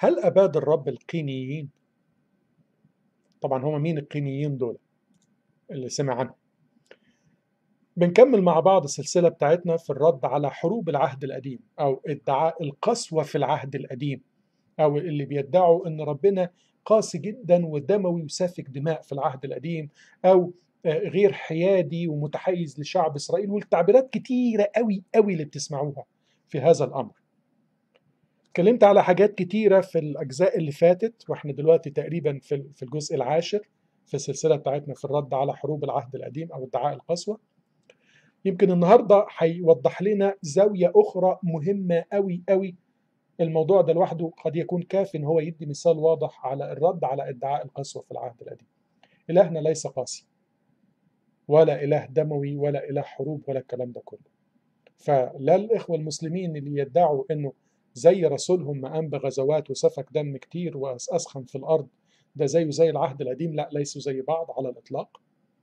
هل أباد الرب القينيين؟ طبعا هم مين القينيين دول اللي سمع عنهم بنكمل مع بعض السلسلة بتاعتنا في الرد على حروب العهد القديم أو ادعاء القسوة في العهد القديم أو اللي بيدعوا إن ربنا قاسي جدا ودموي وسافك دماء في العهد القديم أو غير حيادي ومتحيز لشعب إسرائيل والتعبيرات كتيرة قوي قوي اللي بتسمعوها في هذا الأمر اتكلمت على حاجات كتيرة في الأجزاء اللي فاتت وإحنا دلوقتي تقريبا في في الجزء العاشر في السلسلة بتاعتنا في الرد على حروب العهد القديم أو ادعاء القسوة يمكن النهاردة هيوضح لنا زاوية أخرى مهمة أوي أوي الموضوع ده لوحده قد يكون كاف إن هو يدي مثال واضح على الرد على ادعاء القسوة في العهد القديم إلهنا ليس قاسي ولا إله دموي ولا إله حروب ولا الكلام ده كله فلا الإخوة المسلمين اللي يدعوا إنه زي رسولهم ما قام بغزوات وسفك دم كتير وأسخن في الأرض ده زيه زي العهد القديم لا ليسوا زي بعض على الإطلاق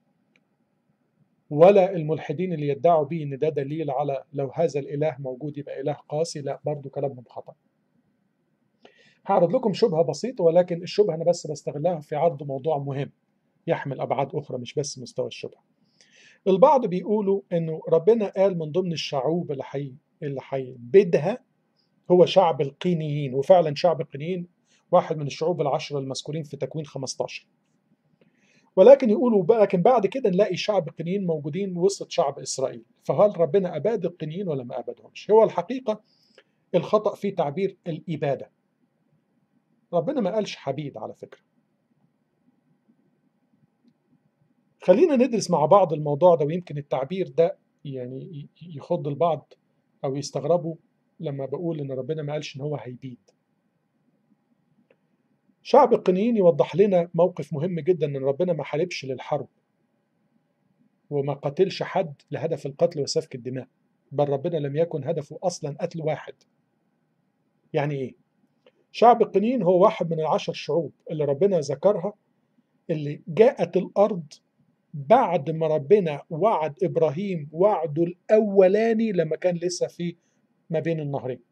ولا الملحدين اللي يدعوا به ان ده دليل على لو هذا الاله موجود يبقى اله قاسي لا برضو كلامهم خطا هعرض لكم شبهه بسيطه ولكن الشبهه انا بس بستغلها في عرض موضوع مهم يحمل ابعاد اخرى مش بس مستوى الشبهه البعض بيقولوا انه ربنا قال من ضمن الشعوب اللي حي اللي هيبيدها هو شعب القينيين وفعلا شعب القينيين واحد من الشعوب العشرة المذكورين في تكوين 15 ولكن يقولوا لكن بعد كده نلاقي شعب القنيين موجودين وسط شعب اسرائيل فهل ربنا اباد القنيين ولا ما ابادهمش هو الحقيقه الخطا في تعبير الاباده ربنا ما قالش حبيد على فكره خلينا ندرس مع بعض الموضوع ده ويمكن التعبير ده يعني يخض البعض او يستغربوا لما بقول ان ربنا ما قالش ان هو هيبيد شعب القنيين يوضح لنا موقف مهم جدا ان ربنا ما حاربش للحرب وما قتلش حد لهدف القتل وسفك الدماء بل ربنا لم يكن هدفه اصلا قتل واحد يعني ايه شعب القنيين هو واحد من العشر شعوب اللي ربنا ذكرها اللي جاءت الارض بعد ما ربنا وعد ابراهيم وعده الاولاني لما كان لسه في ما بين النهرين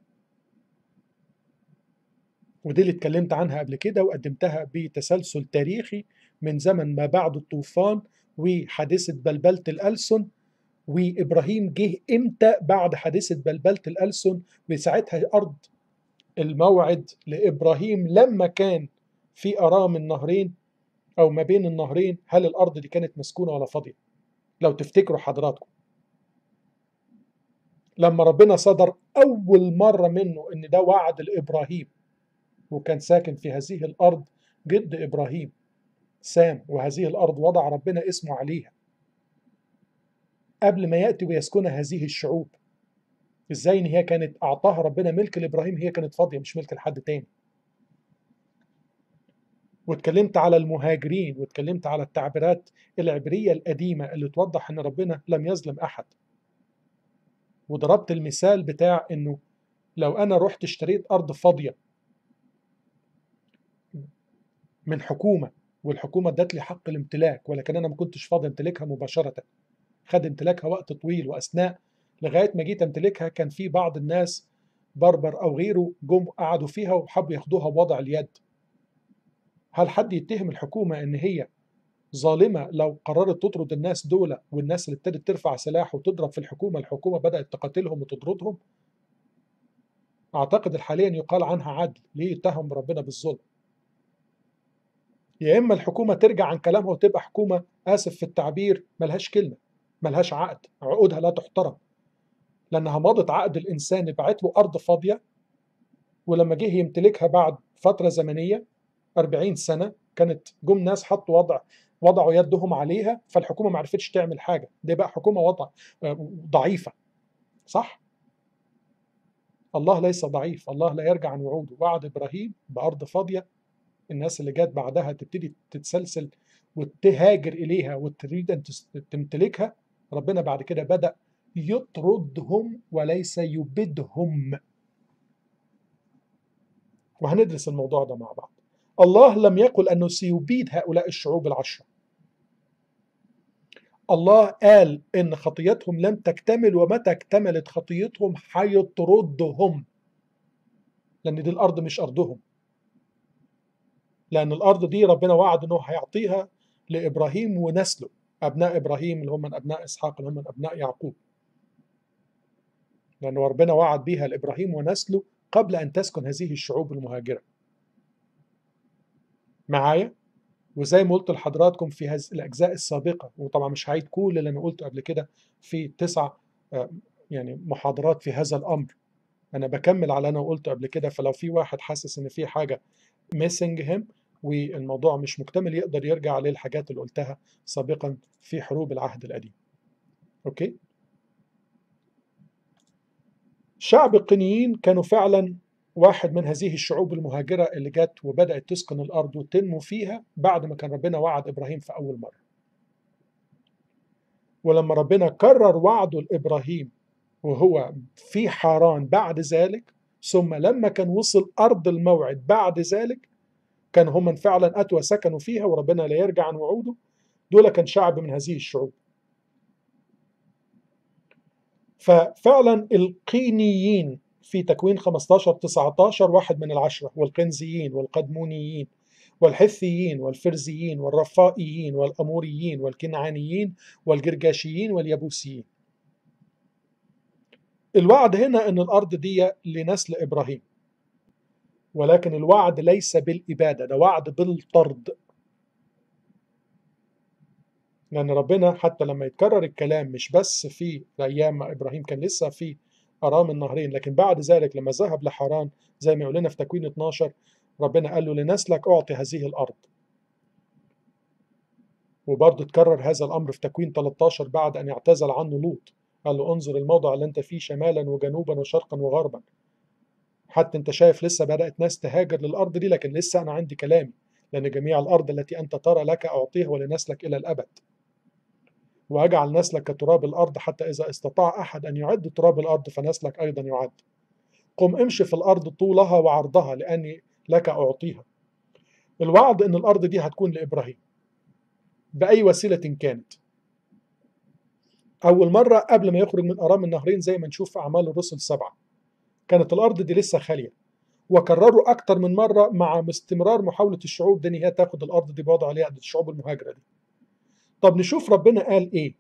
ودي اللي اتكلمت عنها قبل كده وقدمتها بتسلسل تاريخي من زمن ما بعد الطوفان وحادثة بلبلة الألسن وإبراهيم جه إمتى بعد حادثة بلبلة الألسن وساعتها أرض الموعد لإبراهيم لما كان في أرام النهرين أو ما بين النهرين هل الأرض دي كانت مسكونة ولا فاضية لو تفتكروا حضراتكم لما ربنا صدر أول مرة منه إن ده وعد لإبراهيم وكان ساكن في هذه الأرض جد إبراهيم سام وهذه الأرض وضع ربنا اسمه عليها قبل ما يأتي ويسكن هذه الشعوب إزاي إن هي كانت أعطاها ربنا ملك لإبراهيم هي كانت فاضية مش ملك لحد تاني واتكلمت على المهاجرين واتكلمت على التعبيرات العبرية القديمة اللي توضح إن ربنا لم يظلم أحد وضربت المثال بتاع إنه لو أنا رحت اشتريت أرض فاضية من حكومه والحكومه ادت لي حق الامتلاك ولكن انا ما كنتش فاضي امتلكها مباشره خد امتلاكها وقت طويل واثناء لغايه ما جيت امتلكها كان في بعض الناس بربر او غيره جم قعدوا فيها وحبوا ياخدوها بوضع اليد هل حد يتهم الحكومه ان هي ظالمه لو قررت تطرد الناس دول والناس اللي ابتدت ترفع سلاح وتضرب في الحكومه الحكومه بدات تقاتلهم وتطردهم اعتقد حاليا يقال عنها عدل ليه يتهم ربنا بالظلم يا اما الحكومه ترجع عن كلامها وتبقى حكومه اسف في التعبير ملهاش كلمه ملهاش عقد عقودها لا تحترم لانها مضت عقد الانسان بعت له ارض فاضيه ولما جه يمتلكها بعد فتره زمنيه 40 سنه كانت جم ناس حطوا وضع وضعوا يدهم عليها فالحكومه ما عرفتش تعمل حاجه دي بقى حكومه وضع ضعيفه صح الله ليس ضعيف الله لا يرجع عن وعوده وعد ابراهيم بارض فاضيه الناس اللي جت بعدها تبتدي تتسلسل وتهاجر اليها وتريد ان تمتلكها ربنا بعد كده بدا يطردهم وليس يبدهم وهندرس الموضوع ده مع بعض الله لم يقل انه سيبيد هؤلاء الشعوب العشره الله قال ان خطيتهم لم تكتمل ومتى اكتملت خطيتهم هيطردهم لأن دي الأرض مش أرضهم لأن الأرض دي ربنا وعد إنه هيعطيها لإبراهيم ونسله أبناء إبراهيم اللي هم من أبناء إسحاق اللي هم من أبناء يعقوب لأن ربنا وعد بيها لإبراهيم ونسله قبل أن تسكن هذه الشعوب المهاجرة معايا وزي ما قلت لحضراتكم في هذه الأجزاء السابقة وطبعا مش هعيد كل اللي أنا قلته قبل كده في تسع يعني محاضرات في هذا الأمر أنا بكمل على أنا قلته قبل كده فلو في واحد حاسس إن في حاجة missing him والموضوع مش مكتمل يقدر يرجع للحاجات اللي قلتها سابقا في حروب العهد القديم أوكي شعب القنيين كانوا فعلا واحد من هذه الشعوب المهاجرة اللي جت وبدأت تسكن الأرض وتنمو فيها بعد ما كان ربنا وعد إبراهيم في أول مرة ولما ربنا كرر وعده لإبراهيم وهو في حران بعد ذلك ثم لما كان وصل أرض الموعد بعد ذلك كان هم فعلا أتوا سكنوا فيها وربنا لا يرجع عن وعوده دول كان شعب من هذه الشعوب ففعلا القينيين في تكوين 15 19 واحد من العشرة والقنزيين والقدمونيين والحثيين والفرزيين والرفائيين والأموريين والكنعانيين والجرجاشيين واليبوسيين الوعد هنا أن الأرض دي لنسل إبراهيم ولكن الوعد ليس بالإبادة ده وعد بالطرد لأن ربنا حتى لما يتكرر الكلام مش بس في أيام ما إبراهيم كان لسه في أرام النهرين لكن بعد ذلك لما ذهب لحران زي ما يقول لنا في تكوين 12 ربنا قال له لنسلك أعطي هذه الأرض وبرضه تكرر هذا الأمر في تكوين 13 بعد أن اعتزل عنه لوط قال له انظر الموضع اللي أنت فيه شمالا وجنوبا وشرقا وغربا حتى أنت شايف لسه بدأت ناس تهاجر للأرض دي لكن لسه أنا عندي كلامي لأن جميع الأرض التي أنت ترى لك أعطيها ولنسلك إلى الأبد وأجعل نسلك كتراب الأرض حتى إذا استطاع أحد أن يعد تراب الأرض فنسلك أيضا يعد قم امشي في الأرض طولها وعرضها لأني لك أعطيها الوعد أن الأرض دي هتكون لإبراهيم بأي وسيلة كانت أول مرة قبل ما يخرج من أرام النهرين زي ما نشوف في أعمال الرسل سبعة كانت الأرض دي لسه خالية وكرروا أكتر من مرة مع استمرار محاولة الشعوب دي إن هي تاخد الأرض دي بوضع عليها الشعوب المهاجرة دي طب نشوف ربنا قال ايه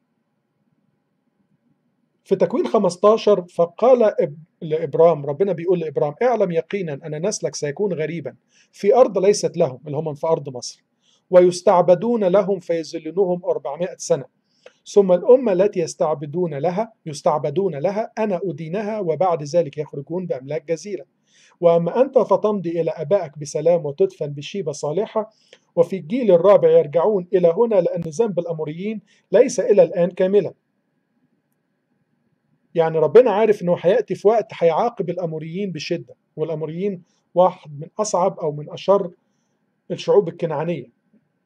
في تكوين 15 فقال لابرام ربنا بيقول لابرام اعلم يقينا ان نسلك سيكون غريبا في ارض ليست لهم اللي هم في ارض مصر ويستعبدون لهم فيذلونهم 400 سنه ثم الامه التي يستعبدون لها يستعبدون لها انا ادينها وبعد ذلك يخرجون باملاك جزيره واما انت فتمضي الى ابائك بسلام وتدفن بشيبه صالحه وفي الجيل الرابع يرجعون إلى هنا لأن ذنب الأموريين ليس إلى الآن كاملا يعني ربنا عارف أنه هيأتي في وقت هيعاقب الأموريين بشدة والأموريين واحد من أصعب أو من أشر الشعوب الكنعانية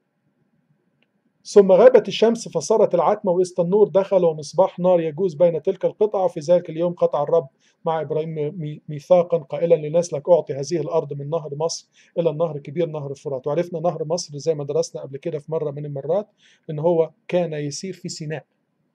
ثم غابت الشمس فصارت العتمة وسط النور دخل ومصباح نار يجوز بين تلك القطع في ذلك اليوم قطع الرب مع إبراهيم ميثاقا قائلا لنسلك أعطي هذه الأرض من نهر مصر إلى النهر الكبير نهر الفرات وعرفنا نهر مصر زي ما درسنا قبل كده في مرة من المرات إن هو كان يسير في سيناء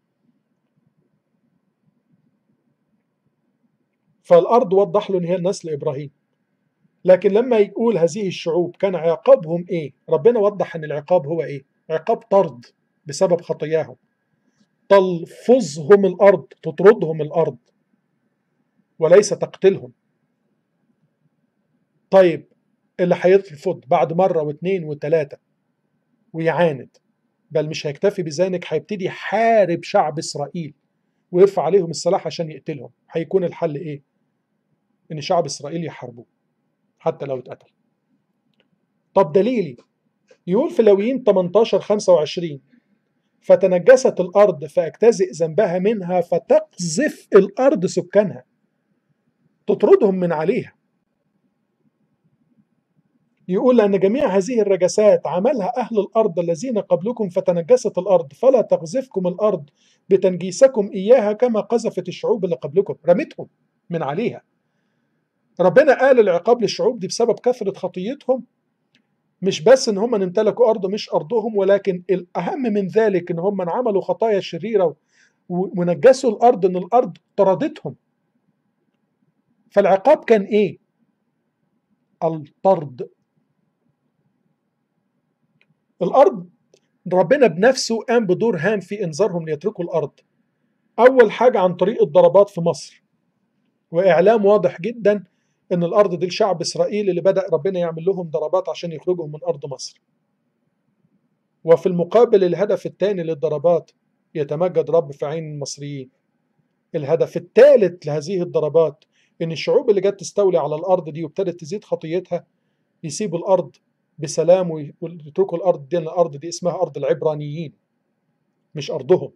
فالأرض وضح له إن هي نسل إبراهيم لكن لما يقول هذه الشعوب كان عقابهم إيه ربنا وضح إن العقاب هو إيه عقاب طرد بسبب خطاياهم تلفظهم الارض تطردهم الارض وليس تقتلهم طيب اللي هيرفض بعد مره واثنين وثلاثه ويعاند بل مش هيكتفي بذلك هيبتدي يحارب شعب اسرائيل ويرفع عليهم السلاح عشان يقتلهم هيكون الحل ايه ان شعب اسرائيل يحاربوه حتى لو اتقتل طب دليلي يقول في لويين 18 25 فتنجست الأرض فأجتزئ ذنبها منها فتقذف الأرض سكانها تطردهم من عليها يقول لأن جميع هذه الرجسات عملها أهل الأرض الذين قبلكم فتنجست الأرض فلا تقذفكم الأرض بتنجيسكم إياها كما قذفت الشعوب اللي قبلكم رمتهم من عليها ربنا قال العقاب للشعوب دي بسبب كثرة خطيتهم مش بس ان هم امتلكوا ارض مش ارضهم ولكن الاهم من ذلك ان هم عملوا خطايا شريره ونجسوا الارض ان الارض طردتهم فالعقاب كان ايه الطرد الأرض ربنا بنفسه قام بدور هام في إنذارهم ليتركوا الأرض أول حاجة عن طريق الضربات في مصر وإعلام واضح جدا إن الأرض دي لشعب إسرائيل اللي بدأ ربنا يعمل لهم ضربات عشان يخرجهم من أرض مصر وفي المقابل الهدف الثاني للضربات يتمجد رب في عين المصريين الهدف الثالث لهذه الضربات ان الشعوب اللي جت تستولي على الارض دي وابتدت تزيد خطيتها يسيبوا الارض بسلام ويتركوا الارض دي الارض دي اسمها ارض العبرانيين مش ارضهم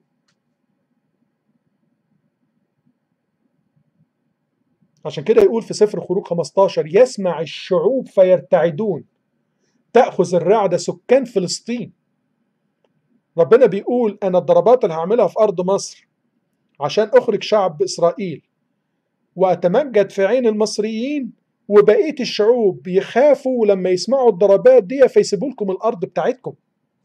عشان كده يقول في سفر خروج 15 يسمع الشعوب فيرتعدون تأخذ الرعدة سكان فلسطين ربنا بيقول أنا الضربات اللي هعملها في أرض مصر عشان أخرج شعب إسرائيل وأتمجد في عين المصريين وبقية الشعوب يخافوا لما يسمعوا الضربات دي فيسيبوا لكم الأرض بتاعتكم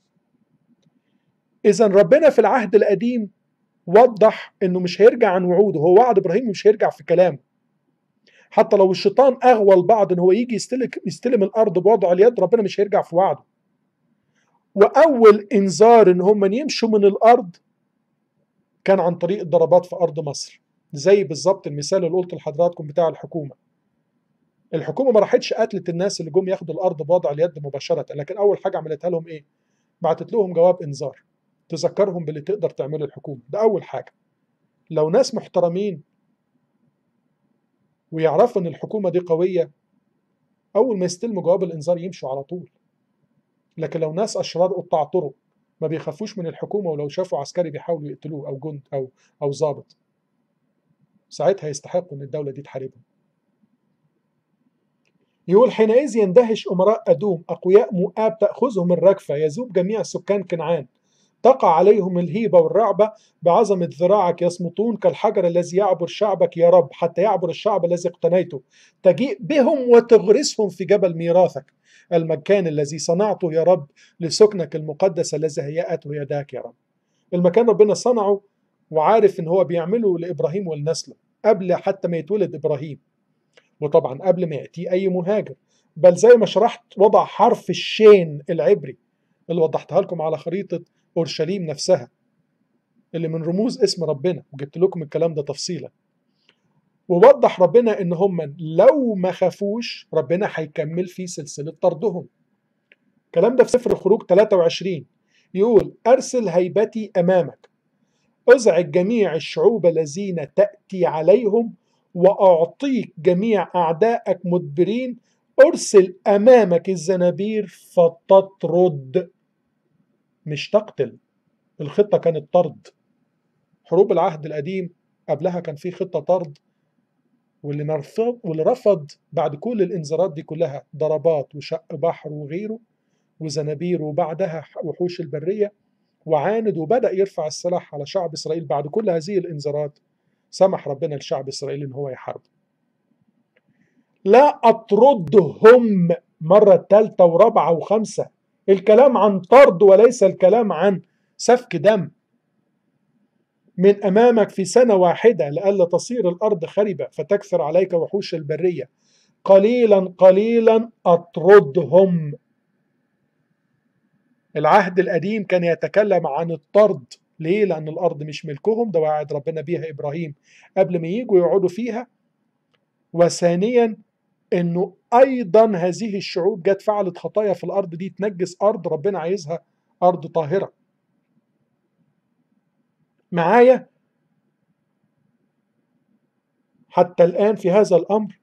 إذا ربنا في العهد القديم وضح إنه مش هيرجع عن وعوده هو وعد إبراهيم مش هيرجع في كلامه حتى لو الشيطان أغوى البعض إن هو يجي يستلم, يستلم الأرض بوضع اليد ربنا مش هيرجع في وعده وأول إنذار إن هم يمشوا من الأرض كان عن طريق الضربات في أرض مصر زي بالظبط المثال اللي قلت لحضراتكم بتاع الحكومة الحكومة ما راحتش قتلت الناس اللي جم ياخدوا الأرض بوضع اليد مباشرة لكن أول حاجة عملتها لهم إيه؟ بعتت لهم جواب إنذار تذكرهم باللي تقدر تعمله الحكومة ده أول حاجة لو ناس محترمين ويعرفوا إن الحكومة دي قوية أول ما يستلموا جواب الإنذار يمشوا على طول لكن لو ناس أشرار قطاع طرق ما بيخافوش من الحكومة ولو شافوا عسكري بيحاولوا يقتلوه أو جند أو أو ضابط ساعتها يستحقوا إن الدولة دي تحاربهم يقول حينئذ يندهش أمراء أدوم أقوياء مؤاب تأخذهم الرجفة يذوب جميع سكان كنعان تقع عليهم الهيبة والرعبة بعظمة ذراعك يصمتون كالحجر الذي يعبر شعبك يا رب حتى يعبر الشعب الذي اقتنيته تجيء بهم وتغرسهم في جبل ميراثك المكان الذي صنعته يا رب لسكنك المقدس الذي هيأته يداك يا رب المكان ربنا صنعه وعارف ان هو بيعمله لابراهيم ولنسله قبل حتى ما يتولد ابراهيم وطبعا قبل ما ياتي اي مهاجر بل زي ما شرحت وضع حرف الشين العبري اللي وضحتها لكم على خريطه اورشليم نفسها اللي من رموز اسم ربنا وجبت لكم الكلام ده تفصيلا ووضح ربنا ان هم لو ما خافوش ربنا هيكمل في سلسله طردهم الكلام ده في سفر الخروج 23 يقول ارسل هيبتي امامك ازعج جميع الشعوب الذين تاتي عليهم واعطيك جميع اعدائك مدبرين ارسل امامك الزنابير فتطرد مش تقتل الخطه كانت طرد حروب العهد القديم قبلها كان في خطه طرد واللي مرفض واللي رفض بعد كل الانذارات دي كلها ضربات وشق بحر وغيره وزنابير وبعدها وحوش البريه وعاند وبدا يرفع السلاح على شعب اسرائيل بعد كل هذه الانذارات سمح ربنا لشعب اسرائيل ان هو يحارب لا اطردهم مره ثالثه ورابعه وخمسه الكلام عن طرد وليس الكلام عن سفك دم من امامك في سنه واحده لئلا تصير الارض خربه فتكثر عليك وحوش البريه قليلا قليلا اطردهم العهد القديم كان يتكلم عن الطرد ليه؟ لأن الأرض مش ملكهم ده وعد ربنا بيها إبراهيم قبل ما يجوا يقعدوا فيها وثانيا إنه أيضا هذه الشعوب جت فعلت خطايا في الأرض دي تنجس أرض ربنا عايزها أرض طاهرة معايا حتى الآن في هذا الأمر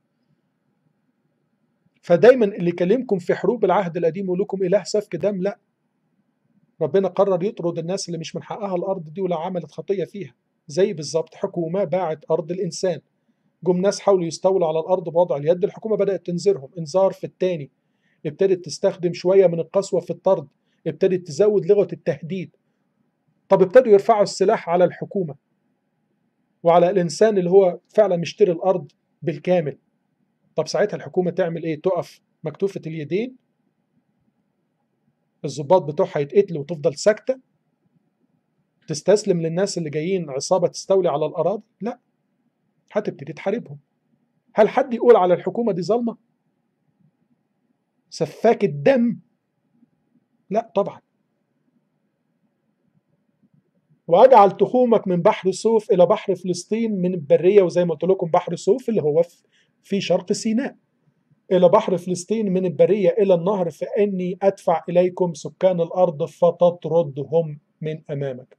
فدايما اللي يكلمكم في حروب العهد القديم يقول لكم إله سفك دم لا ربنا قرر يطرد الناس اللي مش من حقها الارض دي ولا عملت خطيه فيها زي بالظبط حكومه باعت ارض الانسان جم ناس حاولوا يستولوا على الارض بوضع اليد الحكومه بدات تنذرهم انذار في الثاني ابتدت تستخدم شويه من القسوه في الطرد ابتدت تزود لغه التهديد طب ابتدوا يرفعوا السلاح على الحكومه وعلى الانسان اللي هو فعلا مشتري الارض بالكامل طب ساعتها الحكومه تعمل ايه تقف مكتوفه اليدين الضباط بتوعها يتقتلوا وتفضل ساكته تستسلم للناس اللي جايين عصابه تستولي على الاراضي لا هتبتدي تحاربهم هل حد يقول على الحكومه دي ظالمه سفاك الدم لا طبعا واجعل تخومك من بحر صوف الى بحر فلسطين من البريه وزي ما قلت لكم بحر صوف اللي هو في شرق سيناء الى بحر فلسطين من البريه الى النهر فاني ادفع اليكم سكان الارض فتطردهم من امامك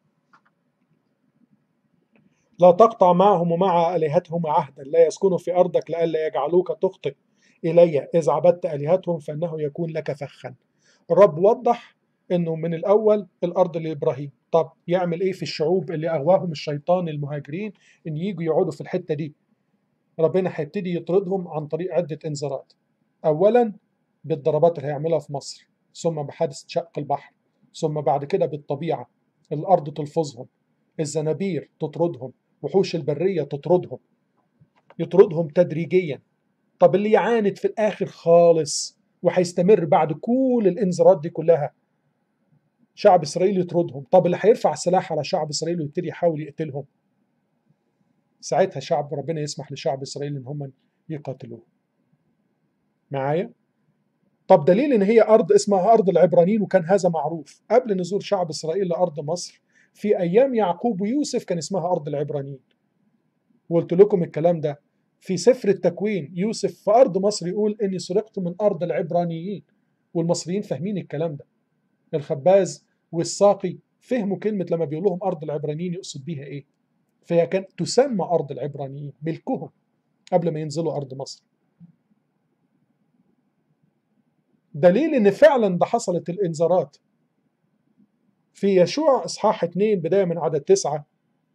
لا تقطع معهم ومع الهتهم عهدا لا يسكنوا في ارضك لئلا يجعلوك تخطئ الي اذ عبدت الهتهم فانه يكون لك فخا الرب وضح انه من الاول الارض لابراهيم طب يعمل ايه في الشعوب اللي اغواهم الشيطان المهاجرين ان يجوا يقعدوا في الحته دي ربنا هيبتدي يطردهم عن طريق عده انذارات اولا بالضربات اللي هيعملها في مصر ثم بحادث شق البحر ثم بعد كده بالطبيعه الارض تلفظهم الزنابير تطردهم وحوش البريه تطردهم يطردهم تدريجيا طب اللي يعاند في الاخر خالص وهيستمر بعد كل الانذارات دي كلها شعب اسرائيل يطردهم طب اللي هيرفع سلاح على شعب اسرائيل ويبتدي يحاول يقتلهم ساعتها شعب ربنا يسمح لشعب اسرائيل ان هم يقاتلوه معايا طب دليل ان هي ارض اسمها ارض العبرانيين وكان هذا معروف قبل نزول شعب اسرائيل لارض مصر في ايام يعقوب ويوسف كان اسمها ارض العبرانيين وقلت لكم الكلام ده في سفر التكوين يوسف في ارض مصر يقول اني سرقت من ارض العبرانيين والمصريين فاهمين الكلام ده الخباز والساقي فهموا كلمة لما بيقول لهم أرض العبرانيين يقصد بيها إيه فهي كانت تسمى أرض العبرانيين ملكهم قبل ما ينزلوا أرض مصر دليل إن فعلا ده حصلت الإنذارات في يشوع إصحاح 2 بداية من عدد تسعة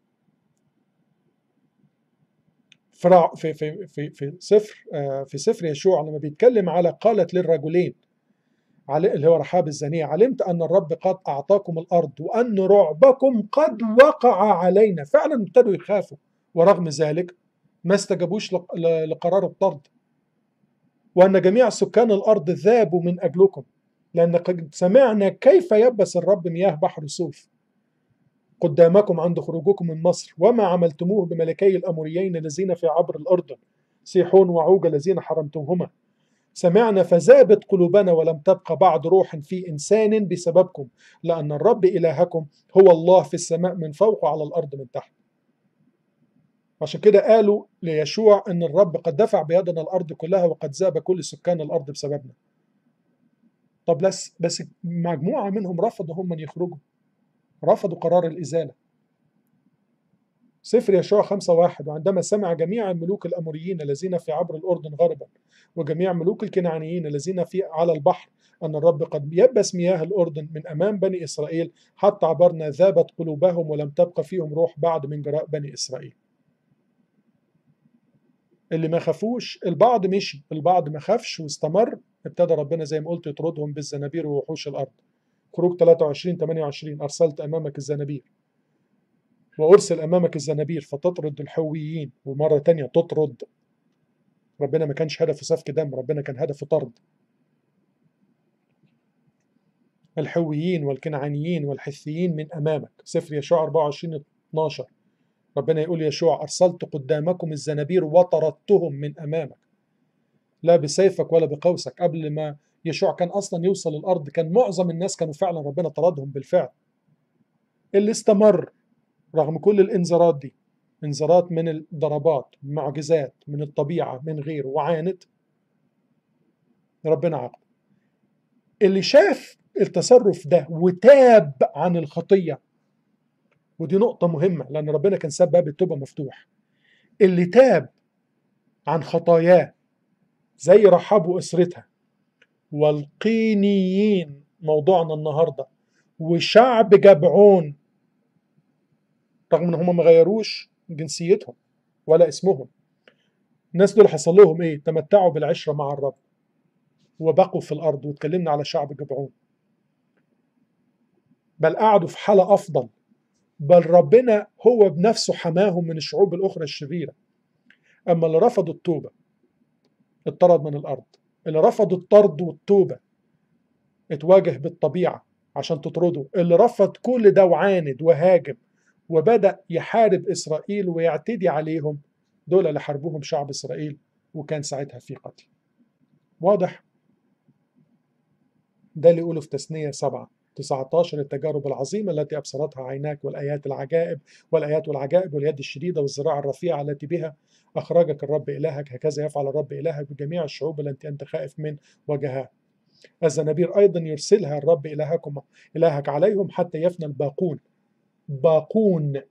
في في في في سفر في سفر يشوع لما بيتكلم على قالت للرجلين اللي هو رحاب الزانية علمت أن الرب قد أعطاكم الأرض وأن رعبكم قد وقع علينا فعلا ابتدوا يخافوا ورغم ذلك ما استجابوش لقرار الطرد وأن جميع سكان الأرض ذابوا من أجلكم لأن قد سمعنا كيف يبس الرب مياه بحر صوف قدامكم عند خروجكم من مصر وما عملتموه بملكي الأموريين الذين في عبر الأردن سيحون وعوج الذين حرمتمهما سمعنا فذابت قلوبنا ولم تبق بعد روح في إنسان بسببكم لأن الرب إلهكم هو الله في السماء من فوق وعلى الأرض من تحت عشان كده قالوا ليشوع أن الرب قد دفع بيدنا الأرض كلها وقد ذاب كل سكان الأرض بسببنا طب بس بس مجموعة منهم رفضوا هم يخرجوا رفضوا قرار الإزالة سفر يشوع خمسة واحد وعندما سمع جميع الملوك الأموريين الذين في عبر الأردن غربا وجميع ملوك الكنعانيين الذين في على البحر أن الرب قد يبس مياه الأردن من أمام بني إسرائيل حتى عبرنا ذابت قلوبهم ولم تبقى فيهم روح بعد من جراء بني إسرائيل اللي ما خافوش البعض مشي البعض ما خافش واستمر ابتدى ربنا زي ما قلت يطردهم بالزنابير ووحوش الأرض خروج 23 28 أرسلت أمامك الزنابير وأرسل أمامك الزنابير فتطرد الحويين ومرة تانية تطرد ربنا ما كانش هدفه سفك دم ربنا كان هدفه طرد الحويين والكنعانيين والحثيين من أمامك سفر يشوع 24 12 ربنا يقول يشوع أرسلت قدامكم الزنابير وطردتهم من أمامك لا بسيفك ولا بقوسك قبل ما يشوع كان أصلا يوصل الأرض كان معظم الناس كانوا فعلا ربنا طردهم بالفعل اللي استمر رغم كل الانذارات دي انذارات من الضربات معجزات من الطبيعة من غيره وعاند ربنا عاقبه اللي شاف التصرف ده وتاب عن الخطية ودي نقطة مهمة لأن ربنا كان ساب باب التوبة مفتوح اللي تاب عن خطاياه زي رحاب وأسرتها والقينيين موضوعنا النهاردة وشعب جبعون رغم ان هم ما غيروش جنسيتهم ولا اسمهم الناس دول حصل لهم ايه تمتعوا بالعشرة مع الرب وبقوا في الارض واتكلمنا على شعب جبعون بل قعدوا في حالة افضل بل ربنا هو بنفسه حماهم من الشعوب الاخرى الشريرة اما اللي رفضوا التوبة اتطرد من الارض اللي رفضوا الطرد والتوبة اتواجه بالطبيعة عشان تطرده اللي رفض كل ده وعاند وهاجم وبدأ يحارب إسرائيل ويعتدي عليهم دول اللي حاربوهم شعب إسرائيل وكان ساعتها في قتل واضح ده اللي يقوله في تثنية سبعة 19 التجارب العظيمة التي أبصرتها عيناك والآيات العجائب والآيات والعجائب واليد الشديدة والزراعة الرفيعة التي بها أخرجك الرب إلهك هكذا يفعل الرب إلهك بجميع الشعوب التي أنت خائف من وجهها الزنابير أيضا يرسلها الرب إلهكم إلهك عليهم حتى يفنى الباقون باقون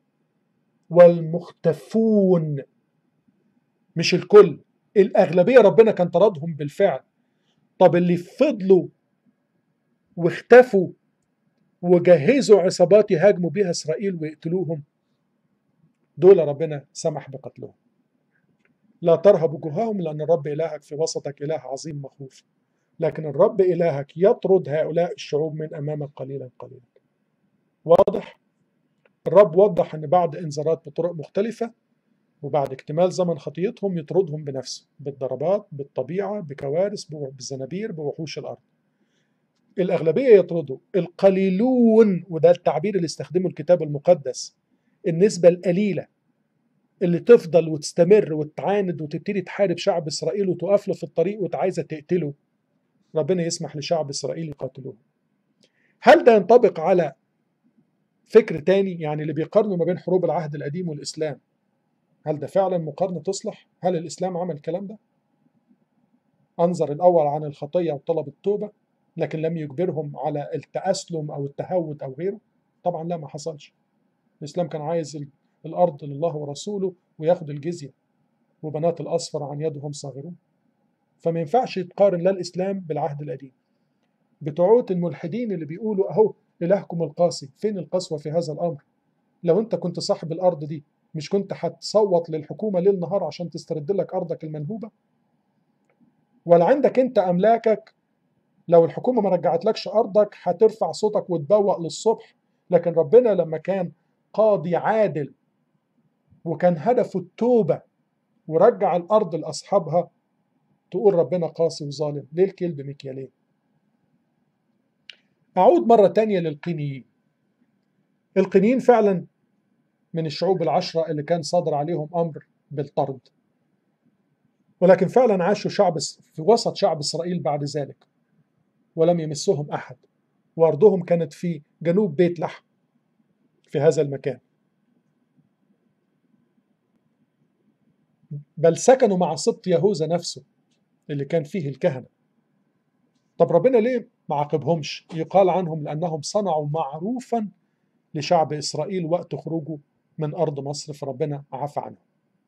والمختفون مش الكل الأغلبية ربنا كان طردهم بالفعل طب اللي فضلوا واختفوا وجهزوا عصابات يهاجموا بها إسرائيل ويقتلوهم دول ربنا سمح بقتلهم لا ترهب وجوههم لأن الرب إلهك في وسطك إله عظيم مخوف لكن الرب إلهك يطرد هؤلاء الشعوب من أمامك قليلا قليلا واضح؟ الرب وضح أن بعد إنذارات بطرق مختلفة وبعد اكتمال زمن خطيتهم يطردهم بنفسه بالضربات بالطبيعة بكوارث بالزنابير بوحوش الأرض الأغلبية يطردوا القليلون وده التعبير اللي استخدمه الكتاب المقدس النسبة القليلة اللي تفضل وتستمر وتعاند وتبتدي تحارب شعب إسرائيل وتقف له في الطريق وتعايزة تقتله ربنا يسمح لشعب إسرائيل يقاتلوه هل ده ينطبق على فكر تاني يعني اللي بيقارنوا ما بين حروب العهد القديم والإسلام هل ده فعلا مقارنة تصلح؟ هل الإسلام عمل الكلام ده؟ أنظر الأول عن الخطية وطلب التوبة لكن لم يجبرهم على التأسلم أو التهود أو غيره طبعا لا ما حصلش الإسلام كان عايز الأرض لله ورسوله وياخد الجزية وبنات الأصفر عن يدهم صاغرون فما ينفعش تقارن لا الإسلام بالعهد القديم بتوعات الملحدين اللي بيقولوا أهو إلهكم القاسي فين القسوة في هذا الأمر لو أنت كنت صاحب الأرض دي مش كنت هتصوت للحكومة ليل نهار عشان تسترد لك أرضك المنهوبة ولا عندك أنت أملاكك لو الحكومة ما رجعتلكش أرضك هترفع صوتك وتبوق للصبح لكن ربنا لما كان قاضي عادل وكان هدفه التوبة ورجع الأرض لأصحابها تقول ربنا قاسي وظالم ليه الكلب مكيالين أعود مرة تانية للقينيين القينيين فعلا من الشعوب العشرة اللي كان صادر عليهم أمر بالطرد ولكن فعلا عاشوا شعب في وسط شعب إسرائيل بعد ذلك ولم يمسهم أحد وأرضهم كانت في جنوب بيت لحم في هذا المكان بل سكنوا مع سبط يهوذا نفسه اللي كان فيه الكهنة طب ربنا ليه ما عاقبهمش يقال عنهم لأنهم صنعوا معروفا لشعب إسرائيل وقت خروجه من أرض مصر فربنا عفى عنهم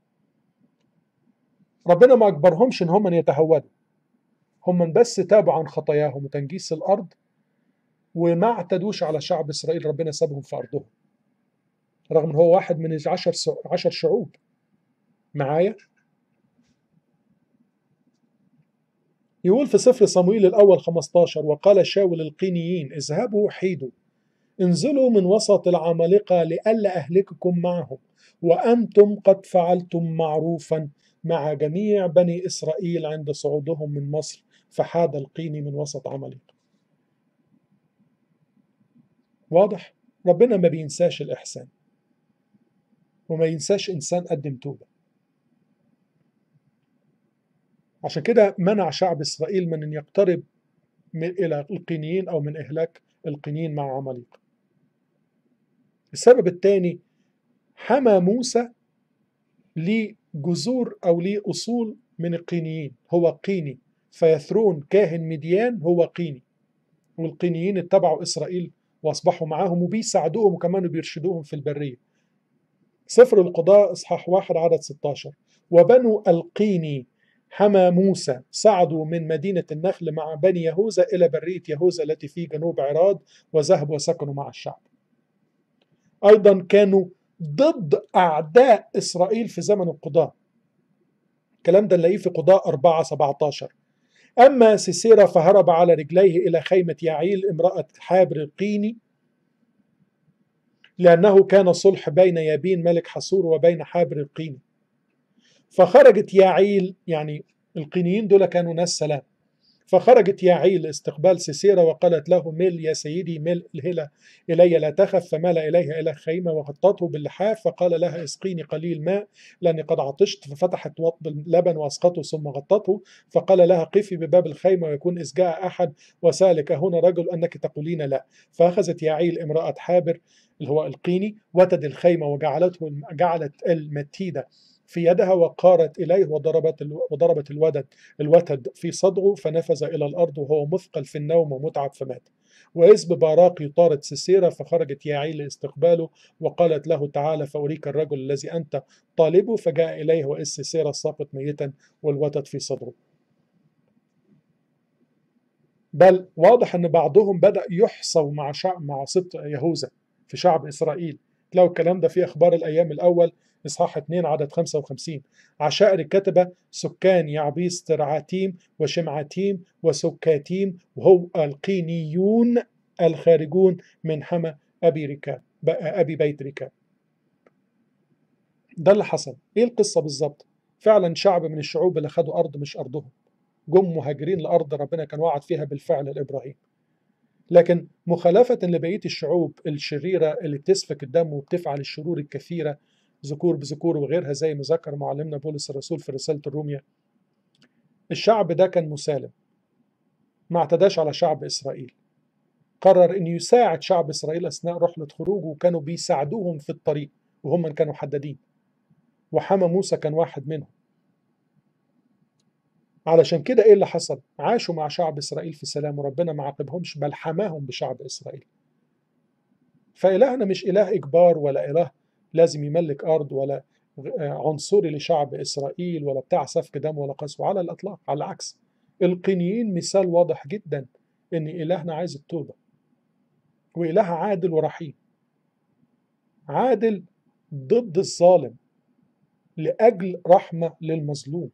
ربنا ما أجبرهمش إن هم يتهودوا هم بس تابوا عن خطاياهم وتنجيس الأرض وما اعتدوش على شعب إسرائيل ربنا سابهم في أرضهم رغم ان هو واحد من عشر عشر شعوب معايا يقول في سفر صمويل الأول 15 وقال شاول القينيين اذهبوا حيدوا انزلوا من وسط العمالقة لئلا أهلككم معهم وأنتم قد فعلتم معروفا مع جميع بني إسرائيل عند صعودهم من مصر فحاد القيني من وسط عمالقة واضح ربنا ما بينساش الإحسان وما ينساش إنسان قدم توبة عشان كده منع شعب إسرائيل من أن يقترب من إلى القينيين أو من إهلاك القينيين مع عماليق السبب الثاني حمى موسى لجذور أو لأصول من القينيين هو قيني فيثرون كاهن مديان هو قيني والقينيين اتبعوا إسرائيل وأصبحوا معاهم وبيساعدوهم وكمان بيرشدوهم في البرية سفر القضاء إصحاح واحد عدد 16 وبنو القيني حمى موسى صعدوا من مدينة النخل مع بني يهوذا إلى برية يهوذا التي في جنوب عراد وذهبوا وسكنوا مع الشعب أيضا كانوا ضد أعداء إسرائيل في زمن القضاء الكلام ده نلاقيه في قضاء 4 17 أما سيسيرا فهرب على رجليه إلى خيمة يعيل امرأة حابر القيني لأنه كان صلح بين يابين ملك حصور وبين حابر القيني فخرجت يعيل يعني القينيين دول كانوا ناس سلام فخرجت ياعي لاستقبال سيسيرا وقالت له مل يا سيدي مل الهلة إلي لا تخف فمال إليها إلى خيمة وغطته باللحاف فقال لها اسقيني قليل ماء لأني قد عطشت ففتحت وطب اللبن وأسقطه ثم غطته فقال لها قفي بباب الخيمة ويكون إذ جاء أحد وسألك هنا رجل أنك تقولين لا فأخذت يعيل امرأة حابر اللي هو القيني وتد الخيمة وجعلته جعلت المتيدة في يدها وقارت إليه وضربت وضربت الودد الوتد في صدغه فنفذ إلى الأرض وهو مثقل في النوم ومتعب فمات وإذ بباراق يطارد سيسيرا فخرجت ياعي لاستقباله وقالت له تعالى فأريك الرجل الذي أنت طالبه فجاء إليه وإذ سيسيرا ساقط ميتا والوتد في صدره بل واضح أن بعضهم بدأ يحصوا مع شعب مع سبط يهوذا في شعب إسرائيل تلاقوا الكلام ده في أخبار الأيام الأول إصحاح 2 عدد 55 عشائر الكتبة سكان يعبيس ترعاتيم وشمعاتيم وسكاتيم وهو القينيون الخارجون من حمى أبي ركاب أبي بيت ركاب ده اللي حصل إيه القصة بالظبط فعلا شعب من الشعوب اللي خدوا أرض مش أرضهم جم مهاجرين لأرض ربنا كان وعد فيها بالفعل لإبراهيم لكن مخالفة لبقية الشعوب الشريرة اللي بتسفك الدم وبتفعل الشرور الكثيرة ذكور بذكور وغيرها زي ما ذكر معلمنا بولس الرسول في رسالة الرومية الشعب ده كان مسالم ما اعتداش على شعب إسرائيل قرر أن يساعد شعب إسرائيل أثناء رحلة خروجه وكانوا بيساعدوهم في الطريق وهم من كانوا حدادين وحمى موسى كان واحد منهم علشان كده ايه اللي حصل؟ عاشوا مع شعب اسرائيل في سلام وربنا ما عاقبهمش بل حماهم بشعب اسرائيل. فإلهنا مش إله إجبار ولا إله لازم يملك أرض ولا عنصري لشعب إسرائيل ولا بتاع سفك دم ولا قسوة على الإطلاق على العكس القينيين مثال واضح جدا إن إلهنا عايز التوبة وإله عادل ورحيم عادل ضد الظالم لأجل رحمة للمظلوم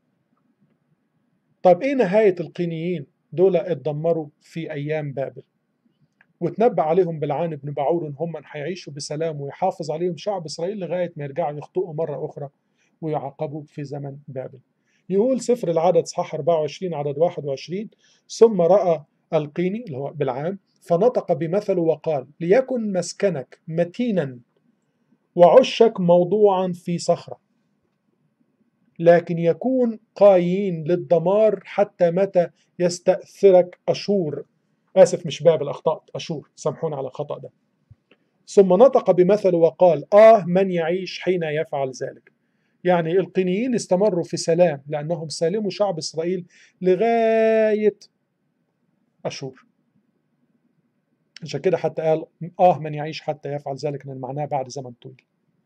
طب إيه نهاية القينيين دول اتدمروا في أيام بابل وتنبأ عليهم بالعان بن بعور ان هم هيعيشوا بسلام ويحافظ عليهم شعب اسرائيل لغايه ما يرجعوا يخطئوا مره اخرى ويعاقبوا في زمن بابل. يقول سفر العدد صحاح 24 عدد 21 ثم راى القيني اللي هو بالعام فنطق بمثل وقال ليكن مسكنك متينا وعشك موضوعا في صخره لكن يكون قايين للدمار حتى متى يستأثرك أشور آسف مش بابل أخطأت أشور سامحونا على الخطأ ده ثم نطق بمثل وقال آه من يعيش حين يفعل ذلك يعني القينيين استمروا في سلام لأنهم سالموا شعب إسرائيل لغاية أشور عشان كده حتى قال آه من يعيش حتى يفعل ذلك لأن معناه بعد زمن طويل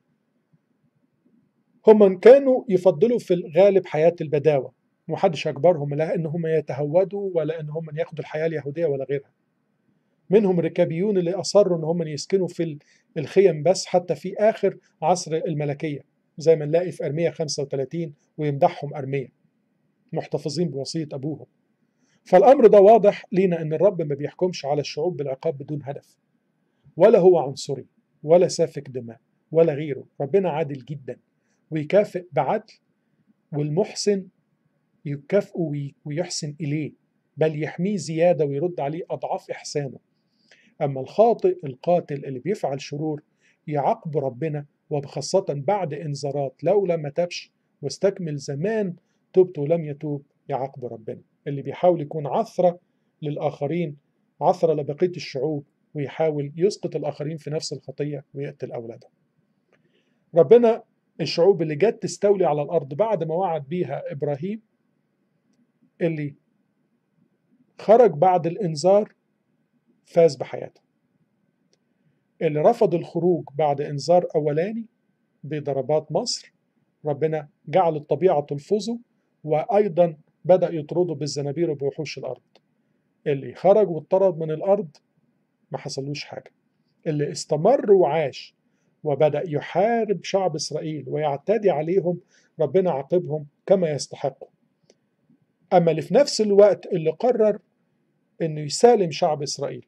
هم كانوا يفضلوا في الغالب حياة البداوة محدش أجبرهم لا إن هم يتهودوا ولا إن هم ياخدوا الحياة اليهودية ولا غيرها منهم ركابيون اللي أصروا إن هم يسكنوا في الخيم بس حتى في آخر عصر الملكية زي ما نلاقي في أرمية 35 ويمدحهم أرمية محتفظين بوصية أبوهم فالأمر ده واضح لينا إن الرب ما بيحكمش على الشعوب بالعقاب بدون هدف ولا هو عنصري ولا سافك دماء ولا غيره ربنا عادل جدا ويكافئ بعدل والمحسن يكافئه ويحسن إليه بل يحميه زيادة ويرد عليه أضعاف إحسانه أما الخاطئ القاتل اللي بيفعل شرور يعاقب ربنا وبخاصة بعد إنذارات لو لم تبش واستكمل زمان تبت ولم يتوب يعاقب ربنا اللي بيحاول يكون عثرة للآخرين عثرة لبقية الشعوب ويحاول يسقط الآخرين في نفس الخطية ويقتل أولادهم ربنا الشعوب اللي جت تستولي على الأرض بعد ما وعد بيها إبراهيم اللي خرج بعد الإنذار فاز بحياته اللي رفض الخروج بعد إنذار أولاني بضربات مصر ربنا جعل الطبيعة تلفظه وأيضا بدأ يطرده بالزنابير وبوحوش الأرض اللي خرج واطرد من الأرض ما حصلوش حاجة اللي استمر وعاش وبدأ يحارب شعب إسرائيل ويعتدي عليهم ربنا عاقبهم كما يستحقوا أما اللي في نفس الوقت اللي قرر إنه يسالم شعب إسرائيل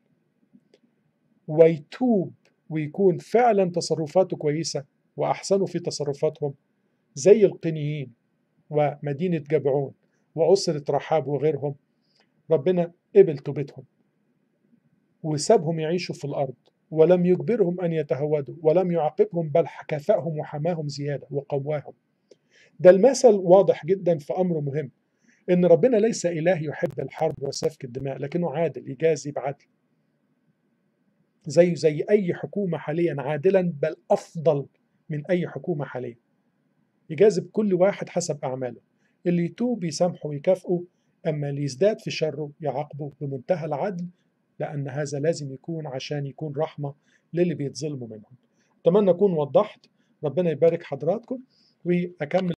ويتوب ويكون فعلا تصرفاته كويسة وأحسنوا في تصرفاتهم زي القنيين ومدينة جبعون وأسرة رحاب وغيرهم ربنا قبل توبتهم وسابهم يعيشوا في الأرض ولم يجبرهم أن يتهودوا ولم يعاقبهم بل كافأهم وحماهم زيادة وقواهم ده المثل واضح جدا في أمر مهم إن ربنا ليس إله يحب الحرب وسفك الدماء لكنه عادل يجازي بعدل زيه زي أي حكومة حاليا عادلا بل أفضل من أي حكومة حاليا يجازب كل واحد حسب أعماله اللي يتوب يسامحه ويكافئه أما اللي يزداد في شره يعاقبه بمنتهى العدل لأن هذا لازم يكون عشان يكون رحمة للي بيتظلموا منهم أتمنى أكون وضحت ربنا يبارك حضراتكم وأكمل